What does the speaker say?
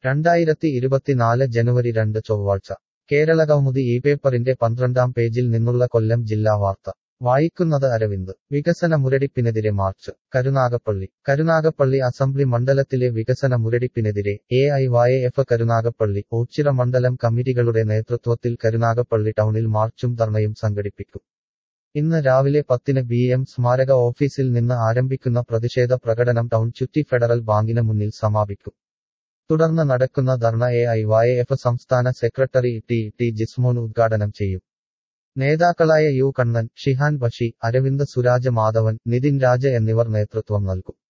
രണ്ടായിരത്തി ഇരുപത്തിനാല് ജനുവരി രണ്ട് ചൊവ്വാഴ്ച കേരളകൗമുദി ഈ പേപ്പറിന്റെ പന്ത്രണ്ടാം പേജിൽ നിന്നുള്ള കൊല്ലം ജില്ലാ വാർത്ത വായിക്കുന്നത് അരവിന്ദ് വികസന മുരടിപ്പിനെതിരെ മാർച്ച് കരുനാഗപ്പള്ളി കരുനാഗപ്പള്ളി അസംബ്ലി മണ്ഡലത്തിലെ വികസന മുരടിപ്പിനെതിരെ A I Y F Karunagappally Ochira മണ്ഡലം കമ്മിറ്റികളുടെ നേതൃത്വത്തിൽ കരുനാഗപ്പള്ളി ടൗണിൽ മാർച്ചും ധർണയും സംഘടിപ്പിക്കും ഇന്ന് രാവിലെ പത്തിന് ബി എം സ്മാരക ഓഫീസിൽ നിന്ന് ആരംഭിക്കുന്ന പ്രതിഷേധ പ്രകടനം ടൗൺ ചുറ്റി ഫെഡറൽ ബാങ്കിന് മുന്നിൽ സമാപിക്കും തുടർന്ന് നടക്കുന്ന dharna A I Y F സംസ്ഥാന സെക്രട്ടറി ടി ടി ജിസ്മോൻ ഉദ്ഘാടനം ചെയ്യും നേതാക്കളായ യു കണ്ണൻ ഷിഹാൻ ബഷി അരവിന്ദ് സുരാജ് മാധവൻ നിതിൻ രാജ എന്നിവർ നേതൃത്വം നൽകും